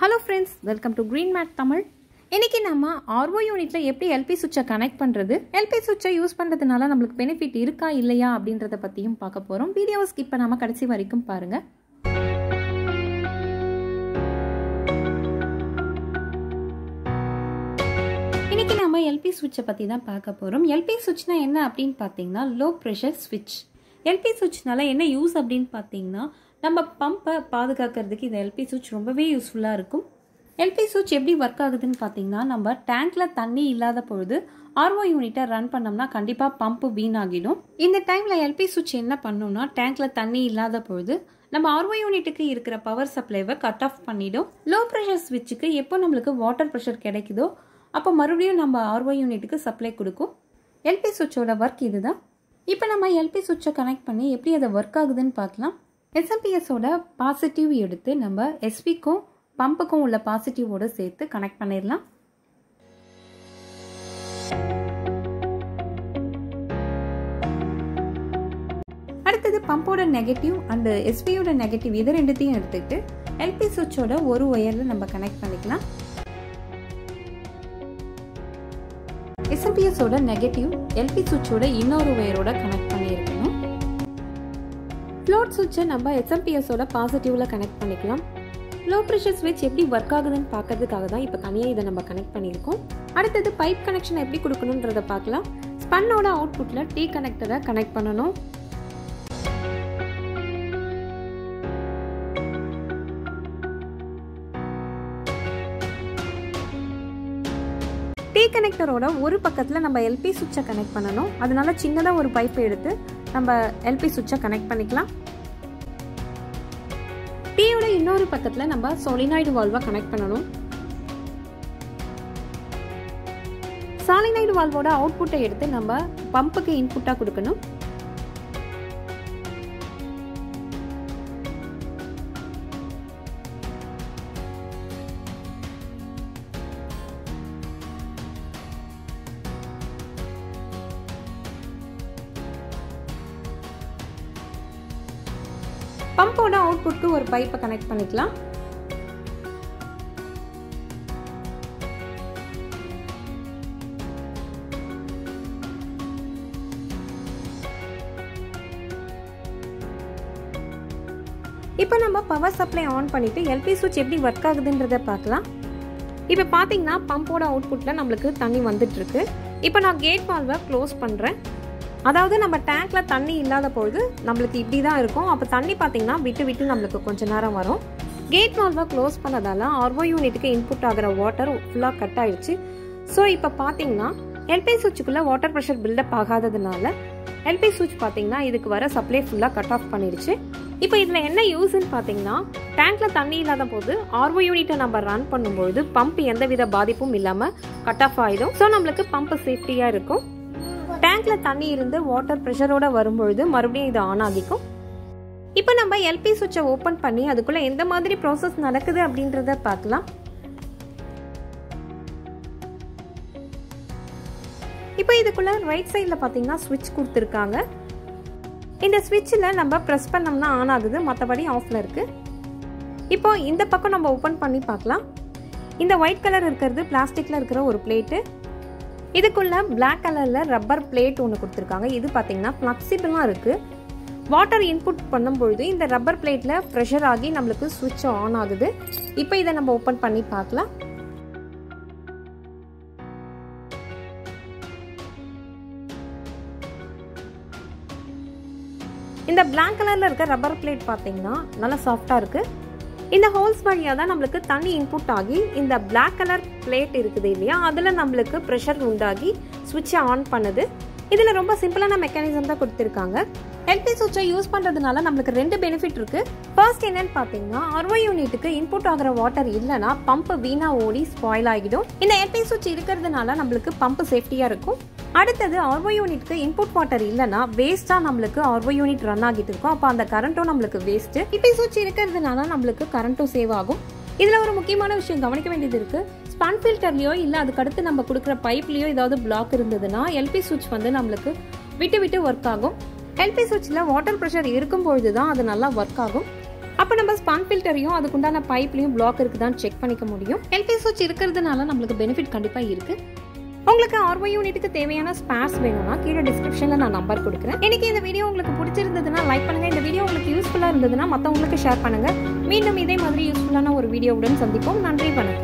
hello friends welcome to green mate Tamil இன்னைக்கு நம்ம RO யூனிட்ல எப்படி எல்பி சுவிட்சை கனெக்ட் பண்ணுறது எல்பி சுவிட்சை யூஸ் பண்ணுறதுனால நம்மளுக்கு பெனிஃபிட் இருக்கா இல்லையா அப்படின்றத பற்றியும் பார்க்க போகிறோம் வீடியோவை ஸ்கிப் பண்ணாமல் கடைசி வரைக்கும் பாருங்கள் இன்னைக்கு நம்ம எல்பி சுவிட்சை பற்றி தான் பார்க்க போகிறோம் எல்பி சுவிட்ச்னா என்ன அப்படின்னு பார்த்தீங்கன்னா லோ ப்ரெஷர் ஸ்விட்ச் எல்பி சுவிட்ச்னால என்ன யூஸ் அப்படின்னு பார்த்தீங்கன்னா நம்ம பம்பை பாதுகாக்கிறதுக்கு இந்த எல்பி சுவிட்ச் ரொம்பவே யூஸ்ஃபுல்லாக இருக்கும் எல்பி சுவிட்ச் எப்படி ஒர்க் ஆகுதுன்னு பார்த்தீங்கன்னா நம்ம டேங்க்ல தண்ணி இல்லாத பொழுது ஆர்ஓ யூனிட்டை ரன் பண்ணோம்னா கண்டிப்பாக பம்பு வீணாகிடும் இந்த டைமில் எல்பி சுவிட்ச் என்ன பண்ணோம்னா டேங்க்ல தண்ணி இல்லாத பொழுது நம்ம ஆர்ஓ யூனிட்டுக்கு இருக்கிற பவர் சப்ளைவை கட் ஆஃப் பண்ணிடும் லோ ப்ரெஷர் ஸ்விட்சுக்கு எப்போ நம்மளுக்கு வாட்டர் ப்ரெஷர் கிடைக்குதோ அப்போ மறுபடியும் நம்ம ஆர்ஓ யூனிட்டுக்கு சப்ளை கொடுக்கும் எல்பி சுவிட்சோட ஒர்க் இதுதான் இப்போ நம்ம எல்பி சுவிட்சை கனெக்ட் பண்ணி எப்படி அது ஒர்க் ஆகுதுன்னு பார்க்கலாம் எஸ்எம்பிஎஸோட பாசிட்டிவ் எடுத்து நம்ம எஸ்பிக்கும் பம்புக்கும் உள்ள பாசிட்டிவோட சேர்த்து கனெக்ட் பண்ணிடலாம் அடுத்தது பம்போட நெகட்டிவ் அண்ட் எஸ்பியோட நெகட்டிவ் இது ரெண்டுத்தையும் எடுத்துட்டு எல்பி சுவிட்சோட ஒரு ஒயரில் நம்ம கனெக்ட் பண்ணிக்கலாம் எஸ்எம்பிஎஸோட நெகட்டிவ் எல்பி சுவிட்சோட இன்னொரு ஒயரோட கனெக்ட் பண்ணியிருக்கணும் ஃப்ளோட் சுவிட்சை நம்ம எஸ்எம்பிஎஸோட பாசிட்டிவில் கனெக்ட் பண்ணிக்கலாம் லோ ப்ரெஷர் ஸ்விட்ச் எப்படி ஒர்க் ஆகுதுன்னு பார்க்கறதுக்காக தான் இப்போ தனியாக இதை நம்ம கனெக்ட் பண்ணியிருக்கோம் அடுத்தது பைப் கனெக்ஷன் எப்படி கொடுக்கணுன்றதை பார்க்கலாம் ஸ்பன்னோட அவுட்புட்டில் டி கனெக்டரை கனெக்ட் பண்ணணும் டி கனெக்டரோட ஒரு பக்கத்தில் நம்ம எல்பி சுவிட்சை கனெக்ட் பண்ணணும் அதனால சின்னதாக ஒரு பைப்பை எடுத்து நம்ம எல்பி சுவிட்சை கனெக்ட் பண்ணிக்கலாம் டீயோட இன்னொரு பக்கத்தில் நம்ம சொலினாய்டு வால்வை கனெக்ட் பண்ணணும் சாலினாய்டு வால்வோட அவுட்புட்டை எடுத்து நம்ம பம்புக்கு இன்புட்டாக கொடுக்கணும் பம்போட அவுட்புட்க்கு ஒரு பைப்பை கனெக்ட் பண்ணிக்கலாம் இப்போ நம்ம பவர் சப்ளை ஆன் பண்ணிட்டு எல்பி சுவிட்ச் எப்படி ஒர்க் ஆகுதுன்றத பார்க்கலாம் இப்போ பார்த்தீங்கன்னா பம்போட அவுட்புட்டில் நம்மளுக்கு தண்ணி வந்துட்டு இருக்கு இப்போ நான் கேட் வால்வை க்ளோஸ் பண்ணுறேன் அதாவது நம்ம டேங்க்ல தண்ணி இல்லாத பொழுது நம்மளுக்கு இப்படி தான் இருக்கும் அப்போ தண்ணி பார்த்தீங்கன்னா விட்டு விட்டு நம்மளுக்கு கொஞ்ச நேரம் வரும் கேட் வால்வை க்ளோஸ் பண்ணதால ஆர்ஓ யூனிட்டுக்கு இன்புட் ஆகிற வாட்டர் ஃபுல்லாக கட் ஆயிடுச்சு ஸோ இப்போ பார்த்தீங்கன்னா எல்பி சுவிட்சுக்குள்ளே வாட்டர் ப்ரெஷர் பில்டப் ஆகாததுனால எல்பி சுவிட்ச் பார்த்தீங்கன்னா இதுக்கு வர சப்ளை ஃபுல்லாக கட் ஆஃப் பண்ணிடுச்சு இப்போ இதில் என்ன யூஸ்ன்னு பார்த்தீங்கன்னா டேங்க்ல தண்ணி இல்லாத போது ஆர்ஓ யூனிட்டை நம்ம ரன் பண்ணும்பொழுது பம்ப் எந்தவித பாதிப்பும் இல்லாமல் கட் ஆஃப் ஆகிடும் ஸோ நம்மளுக்கு பம்ப் சேஃப்டியாக இருக்கும் டேங்க்ல தண்ணி இருந்து வாட்டர் ப்ரெஷரோட வரும்பொழுது மறுபடியும் இது ஆன் ஆகிக்கும் இப்போ நம்ம எல்பி சுவிட்சை ஓப்பன் பண்ணி அதுக்குள்ள எந்த மாதிரி ப்ராசஸ் நடக்குது அப்படின்றத பார்க்கலாம் இப்போ இதுக்குள்ள ரைட் சைடில் பார்த்தீங்கன்னா ஸ்விட்ச் கொடுத்துருக்காங்க இந்த ஸ்விட்சில் நம்ம ப்ரெஸ் பண்ணோம்னா ஆன் ஆகுது மற்றபடி ஆஃப்ல இருக்கு இப்போ இந்த பக்கம் நம்ம ஓப்பன் பண்ணி பார்க்கலாம் இந்த ஒயிட் கலர் இருக்கிறது பிளாஸ்டிக்ல இருக்கிற ஒரு பிளேட்டு இதுக்குள்ள பிளாக் கலரில் ரப்பர் பிளேட் ஒன்று கொடுத்துருக்காங்க இது பார்த்தீங்கன்னா ஃப்ளெக்சிபிளாக இருக்குது வாட்டர் இன்புட் பண்ணும்பொழுது இந்த ரப்பர் பிளேட்டில் ப்ரெஷர் ஆகி நம்மளுக்கு சுவிட்ச் ஆன் ஆகுது இப்போ இதை நம்ம ஓப்பன் பண்ணி பார்க்கலாம் இந்த பிளாக் கலரில் இருக்க ரப்பர் பிளேட் பார்த்தீங்கன்னா நல்லா சாஃப்டாக இருக்குது இந்த ஹோல்ஸ் வழியாக தான் நம்மளுக்கு தண்ணி இன்புட் ஆகி இந்த பிளாக் கலர் பிளேட் இருக்குது இல்லையா அதில் நம்மளுக்கு ப்ரெஷர் உண்டாகி சுவிட்சை ஆன் பண்ணுது இதில் ரொம்ப சிம்பிளான மெக்கானிசம் தான் கொடுத்துருக்காங்க எல்பி சுவிட்சை யூஸ் பண்ணுறதுனால நம்மளுக்கு ரெண்டு பெனிஃபிட் இருக்குது ஃபர்ஸ்ட் என்னன்னு பார்த்தீங்கன்னா ஆர்ஓ யூனிட்டுக்கு இன்புட் ஆகிற வாட்டர் இல்லைனா பம்ப் வீணாக ஓடி ஸ்பாயில் ஆகிடும் இந்த எல்பி சுவிட்ச் இருக்கிறதுனால நம்மளுக்கு பம்ப் சேஃப்டியாக இருக்கும் அடுத்தது ஆர்ஓ யூனிட்க்கு இன்புட் வாட்டர் இல்லைனா வேஸ்டா நம்மளுக்கு ஆர்ஓ யூனிட் ரன் ஆகிட்டு இருக்கும் அப்போ அந்த கரண்ட்டும் நம்மளுக்கு வேஸ்ட் இப்போ சுவிட்ச் இருக்கிறதுனால நம்மளுக்கு கரண்ட்டும் சேவ் ஆகும் இதுல ஒரு முக்கியமான விஷயம் கவனிக்க வேண்டியது இருக்கு ஸ்பன் ஃபில்டர்லயோ இல்ல அதுக்கு அடுத்து நம்ம கொடுக்குற பைப்லயோ ஏதாவது பிளாக் இருந்ததுன்னா எல்பி சுவிட்ச் வந்து நம்மளுக்கு விட்டு விட்டு ஒர்க் ஆகும் எல்பி சுவிட்சில் வாட்டர் ப்ரெஷர் இருக்கும் பொழுது தான் அது நல்லா ஒர்க் ஆகும் அப்போ நம்ம ஸ்பான் ஃபில்டரையும் அதுக்குண்டான பைப்லையும் பிளாக் இருக்குதான்னு செக் பண்ணிக்க முடியும் எல்பி சுவிட்ச் இருக்கிறதுனால நம்மளுக்கு பெனிஃபிட் கண்டிப்பாக இருக்குது உங்களுக்கு ஆர்வோ யூனிட்டுக்கு தேவையான ஸ்பேர்ஸ் வேணும்னா கீழே டிஸ்கிரிப்ஷனில் நான் நம்பர் கொடுக்குறேன் இன்னைக்கு இந்த வீடியோ உங்களுக்கு பிடிச்சிருந்ததுன்னா லைக் பண்ணுங்க இந்த வீடியோ உங்களுக்கு யூஸ்ஃபுல்லாக இருந்ததுன்னா மற்றவங்களுக்கு ஷேர் பண்ணுங்க மீண்டும் இதே மாதிரி யூஸ்ஃபுல்லான ஒரு வீடியோவுடன் சந்திப்போம் நன்றி வணக்கம்